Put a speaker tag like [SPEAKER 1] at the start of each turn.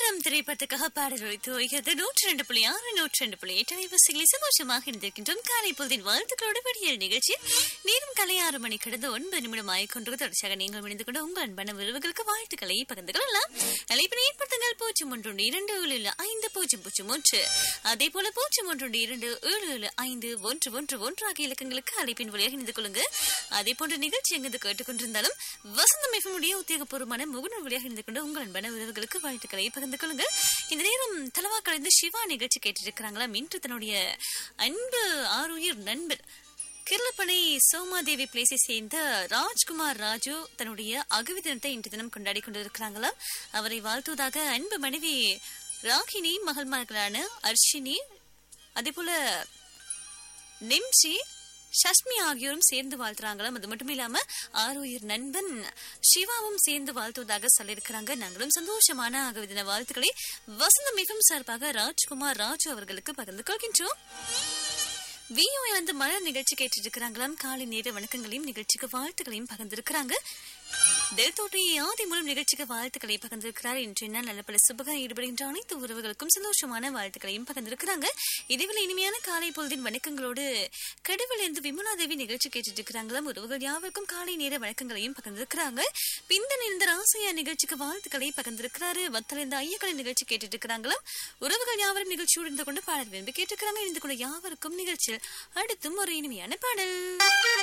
[SPEAKER 1] நேரம் திரைப்படத்துக்காக பாடல் ஒழித்து வருகிறது நூற்றி ரெண்டு புள்ளி ஆறு நூற்றி ரெண்டு புள்ளி எட்டு அலைவரிசைகளில் சந்தோஷமாக இருந்திருக்கின்றோம் காலை பொழுதின் வாழ்த்துக்களோடு விடியல் நிகழ்ச்சி நேரம் காலை ஆறு மணி கடந்து ஒன்பது நிமிடம் ஆகிக்கொண்டு தொடர்ச்சியாக நீங்கள் இணைந்து கொண்டு உங்கள் அன்பான உறவுகளுக்கு வாழ்த்துக்களை பகிர்ந்து கொள்ளலாம் அழைப்பினை ஏற்படுத்துங்கள் பூஜ்ஜியம் ஒன்று இரண்டு ஏழு ஏழு ஐந்து பூஜ்ஜியம் பூஜ்ஜியம் ஒன்று அதே போல பூஜ்ஜியம் ஒன்று இரண்டு ஏழு ஏழு ஐந்து ஒன்று ஒன்று ஒன்று ஆகிய இலக்கங்களுக்கு அழைப்பின் வழியாக இணைந்து கொள்ளுங்க அதே போன்ற நிகழ்ச்சி எங்கு கேட்டுக்கொண்டிருந்தாலும் வசந்தம் எஃப்எம்முடைய உத்தியோகபூர்வமான முகநூல் வழியாக இணைந்து கொண்டு உங்கள் அன்பான உறவுகளுக்கு வாழ்த்துக்களை பகிர்ந்து கொள்ளுங்கள் இந்த நேரம் தலவா கலந்து சிவா நிகழ்ச்சி கேட்டிருக்கிறாங்களா இன்று தன்னுடைய அன்பு ஆறுயிர் நண்பர் கிருளப்பனை சோமாதேவி பிளேஸை சேர்ந்த ராஜ்குமார் ராஜு தன்னுடைய அகவி தினத்தை இன்று தினம் கொண்டாடி கொண்டிருக்கிறாங்களாம் அவரை வாழ்த்துவதாக அன்பு மனைவி ராகினி மகள்மார்களான அர்ஷினி அதே போல நிம்ஷி சஷ்மி ஆகியோரும் சேர்ந்து வாழ்த்துறாங்களாம் அது மட்டும் இல்லாம ஆரோயர் நண்பன் சிவாவும் சேர்ந்து வாழ்த்துவதாக சொல்லியிருக்கிறாங்க நாங்களும் சந்தோஷமான ஆகவே தின வாழ்த்துக்களை வசந்தம் மிகவும் சார்பாக ராஜ்குமார் ராஜு அவர்களுக்கு பகிர்ந்து கொள்கின்றோம் விஓ வந்து மலர் நிகழ்ச்சி கேட்டுட்டு இருக்கிறாங்களாம் காலை நேர வணக்கங்களையும் நிகழ்ச்சிக்கு வாழ்த்துக்களையும் பகிர்ந்திருக்கிறாங்க தெல்தோட்டை ஆதி மூலம் நிகழ்ச்சிக்கு வாழ்த்துக்களை பகிர்ந்திருக்கிறார் இன்றைய நாள் நல்ல பல சுபக ஈடுபடுகின்ற அனைத்து உறவுகளுக்கும் சந்தோஷமான வாழ்த்துக்களையும் பகிர்ந்திருக்கிறாங்க இதுவில் இனிமையான காலை பொழுதின் வணக்கங்களோடு கடுவிலிருந்து விமலா தேவி நிகழ்ச்சி கேட்டுட்டு இருக்கிறாங்களாம் உறவுகள் யாருக்கும் காலை நேர வணக்கங்களையும் பகிர்ந்திருக்கிறாங்க பிந்தன் இருந்த ராசையா நிகழ்ச்சிக்கு வாழ்த்துக்களை பகிர்ந்திருக்கிறாரு வத்தலிருந்த ஐயக்கலை நிகழ்ச்சி கேட்டுட்டு இருக்கிறாங்களாம் உறவுகள் யாவரும் நிகழ்ச்சியோடு இருந்து கொண்டு பாடல் விரும்பி கேட்டிருக்கிறாங்க இருந்து கொண்டு யாவருக்கும் நிகழ்ச்சியில் அடுத்தும் ஒரு இனிமையான பாடல்